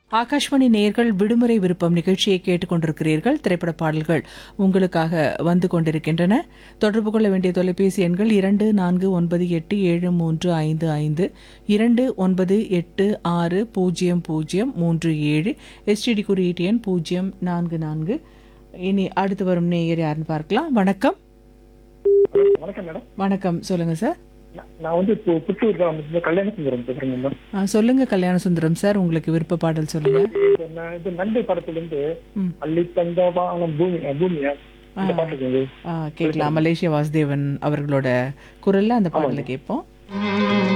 ஆகாஷ்வாணி நேயர்கள் விடுமுறை விருப்பம் நிகழ்ச்சியை கேட்டுக்கொண்டிருக்கிறீர்கள் திரைப்பட பாடல்கள் உங்களுக்காக வந்து கொண்டிருக்கின்றன தொடர்பு கொள்ள வேண்டிய தொலைபேசி எண்கள் இரண்டு நான்கு ஒன்பது எட்டு ஏழு மூன்று ஐந்து ஐந்து இரண்டு ஒன்பது எட்டு ஆறு பூஜ்ஜியம் பூஜ்ஜியம் மூன்று ஏழு எஸ்டிடி குறியீட்டு எண் பூஜ்ஜியம் நான்கு நான்கு இனி அடுத்து வரும் நேயர் யாருன்னு பார்க்கலாம் வணக்கம் வணக்கம் மேடம் வணக்கம் சொல்லுங்க சார் நான் நான் வந்து இப்போ புத்தூர் கிராமத்துல கல்யாண சுந்தரம் பேசுறேங்க மேடம் ஆ, சொல்லுங்க கல்யாண சுந்தரம் சார் உங்களுக்கு விருப்ப பாடல் சொல்லுங்க இது நான் இது நன்றி படத்துல இருந்து ம். அள்ளி தந்த வானம் பூமி அஹ், பூமியா இந்த பாட்டு இருக்குது. ஆ, கேட்கலாம் மலேசியா வாசுதேவன் அவர்களோட குரல்ல அந்த பாடலை கேட்போம்